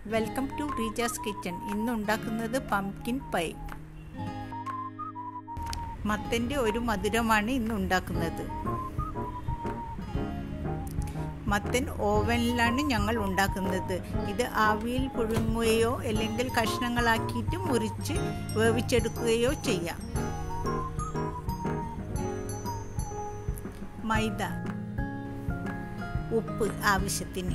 welcome to Reeja's kitchen ഇന്ന് ഉണ്ടാക്കുന്നത് pumpkin pi മത്തൻ്റെ ഒരു മധുരമാണ് ഇന്ന് ഉണ്ടാക്കുന്നത് മത്തൻ ഓവനിലാണ് ഞങ്ങൾ ഉണ്ടാക്കുന്നത് ഇത് ആവിയിൽ പുഴുങ്ങുകയോ അല്ലെങ്കിൽ കഷ്ണങ്ങളാക്കിയിട്ട് മുറിച്ച് വേവിച്ചെടുക്കുകയോ ചെയ്യാം മൈദ ഉപ്പ് ആവശ്യത്തിന്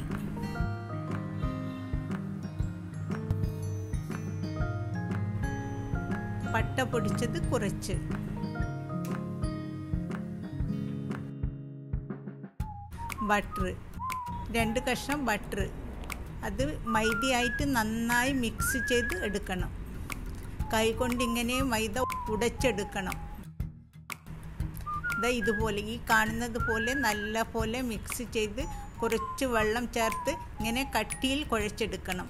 പട്ട പൊടിച്ചത് കുറച്ച് ബട്ടർ രണ്ട് കഷ്ണം ബട്ടർ അത് മൈദയായിട്ട് നന്നായി മിക്സ് ചെയ്ത് എടുക്കണം കൈകൊണ്ട് ഇങ്ങനെ മൈദ ഉടച്ചെടുക്കണം ഇതാ ഇതുപോലെ ഈ കാണുന്നത് പോലെ നല്ല പോലെ മിക്സ് ചെയ്ത് കുറച്ച് വെള്ളം ചേർത്ത് ഇങ്ങനെ കട്ടിയിൽ കുഴച്ചെടുക്കണം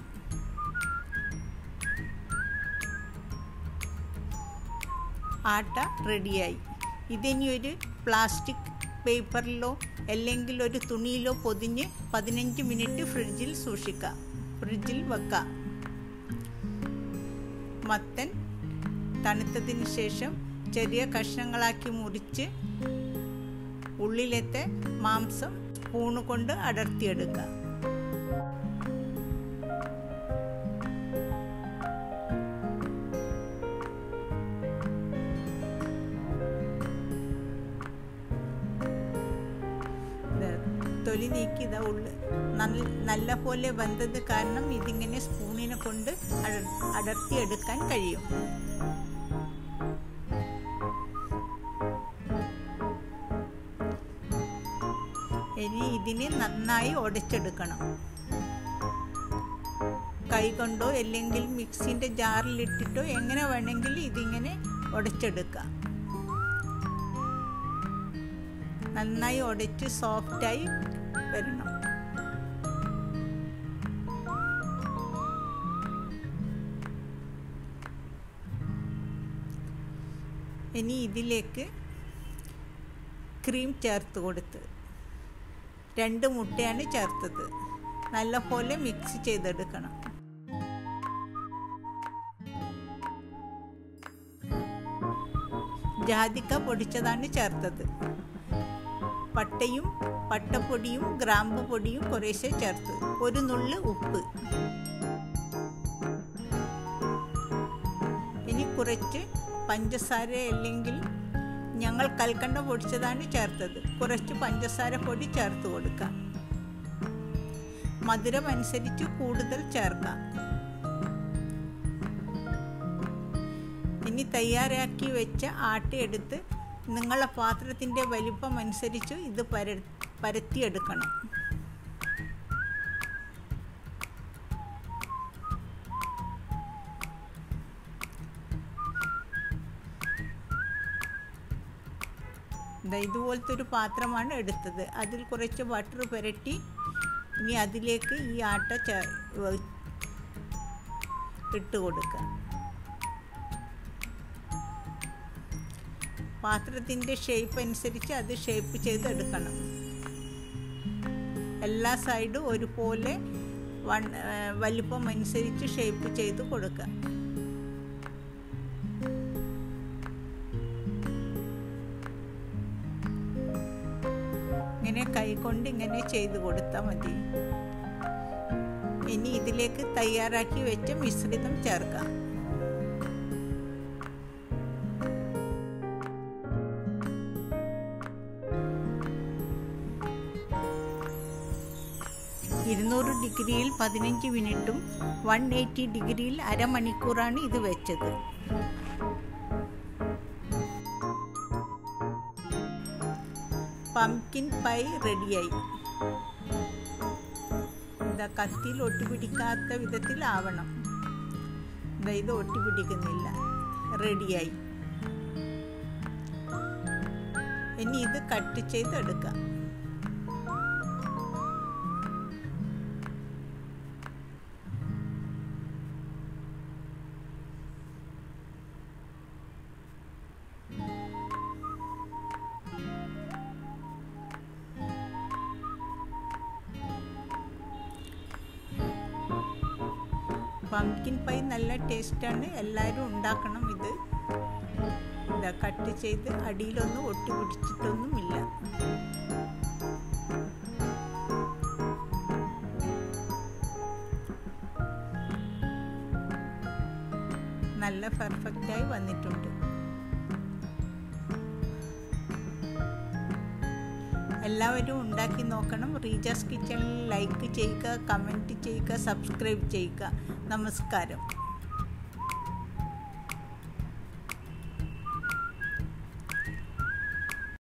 ആട്ട റെഡിയായി ഇതിനി ഒരു പ്ലാസ്റ്റിക് പേപ്പറിലോ അല്ലെങ്കിൽ ഒരു തുണിയിലോ പൊതിഞ്ഞ് പതിനഞ്ച് മിനിറ്റ് ഫ്രിഡ്ജിൽ സൂക്ഷിക്കാം ഫ്രിഡ്ജിൽ വെക്കാം മത്തൻ തണുത്തതിന് ശേഷം ചെറിയ കഷ്ണങ്ങളാക്കി മുറിച്ച് ഉള്ളിലത്തെ മാംസം സ്പൂണ് കൊണ്ട് അടർത്തിയെടുക്കുക തൊലി നീക്കി ഇതാ ഉള്ളു നല്ല പോലെ വെന്തത് കാരണം ഇതിങ്ങനെ സ്പൂണിനെ കൊണ്ട് അടർത്തിയെടുക്കാൻ കഴിയും ഇനി ഇതിനെ നന്നായി ഉടച്ചെടുക്കണം കൈകൊണ്ടോ അല്ലെങ്കിൽ മിക്സിൻ്റെ ജാറിലിട്ടിട്ടോ എങ്ങനെ വേണമെങ്കിലും ഇതിങ്ങനെ ഉടച്ചെടുക്കാം നന്നായി ഉടച്ച് സോഫ്റ്റായി വരണം ഇനി ഇതിലേക്ക് ക്രീം ചേർത്ത് കൊടുത്ത് രണ്ട് മുട്ടയാണ് ചേർത്തത് നല്ലപോലെ മിക്സ് ചെയ്തെടുക്കണം ജാതിക്ക പൊടിച്ചതാണ് ചേർത്തത് പട്ടയും പട്ടപ്പൊടിയും ഗ്രാമ്പു പൊടിയും കുറേശ്ശെ ചേർത്ത് ഒരു നുള്ള് ഉപ്പ് ഇനി കുറച്ച് പഞ്ചസാര അല്ലെങ്കിൽ ഞങ്ങൾ കൽക്കണ്ട പൊടിച്ചതാണ് ചേർത്തത് കുറച്ച് പഞ്ചസാര പൊടി ചേർത്ത് കൊടുക്കാം മധുരം അനുസരിച്ച് കൂടുതൽ ചേർക്കാം ഇനി തയ്യാറാക്കി വെച്ച ആട്ടയെടുത്ത് നിങ്ങളെ പാത്രത്തിൻ്റെ വലിപ്പം അനുസരിച്ച് ഇത് പര പരത്തിയെടുക്കണം ഇതുപോലത്തെ ഒരു പാത്രമാണ് എടുത്തത് അതിൽ കുറച്ച് ബട്ടർ പുരട്ടി ഇനി അതിലേക്ക് ഈ ആട്ട ഇട്ട് കൊടുക്കുക പാത്രത്തിൻ്റെ ഷേപ്പ് അനുസരിച്ച് അത് ഷേപ്പ് ചെയ്തെടുക്കണം എല്ലാ സൈഡും ഒരുപോലെ വൺ വലിപ്പം അനുസരിച്ച് ഷേപ്പ് ചെയ്ത് കൊടുക്കുക ഇങ്ങനെ കൈകൊണ്ട് ഇങ്ങനെ ചെയ്ത് കൊടുത്താൽ മതി ഇനി ഇതിലേക്ക് തയ്യാറാക്കി വെച്ച മിശ്രിതം ചേർക്കാം ഇരുന്നൂറ് ഡിഗ്രിയിൽ പതിനഞ്ച് മിനിറ്റും വൺ എയ്റ്റി ഡിഗ്രിയിൽ അരമണിക്കൂറാണ് ഇത് വെച്ചത് പംകിൻ പൈ റെഡിയായി ഇതാ കത്തിയിൽ ഒട്ടിപ്പിടിക്കാത്ത വിധത്തിലാവണം ഇതാ ഇത് ഒട്ടിപ്പിടിക്കുന്നില്ല റെഡിയായി ഇനി ഇത് കട്ട് ചെയ്തെടുക്കാം പംകിൻ പൈ നല്ല ടേസ്റ്റാണ് എല്ലാവരും ഉണ്ടാക്കണം ഇത് ഇതാ കട്ട് ചെയ്ത് അടിയിലൊന്നും ഒട്ടി പിടിച്ചിട്ടൊന്നുമില്ല നല്ല പെർഫെക്റ്റായി വന്നിട്ടുണ്ട് എല്ലാവരും ഉണ്ടാക്കി നോക്കണം റീജാസ് കിച്ചണിൽ ലൈക്ക് ചെയ്യുക കമൻറ്റ് ചെയ്യുക സബ്സ്ക്രൈബ് ചെയ്യുക നമസ്കാരം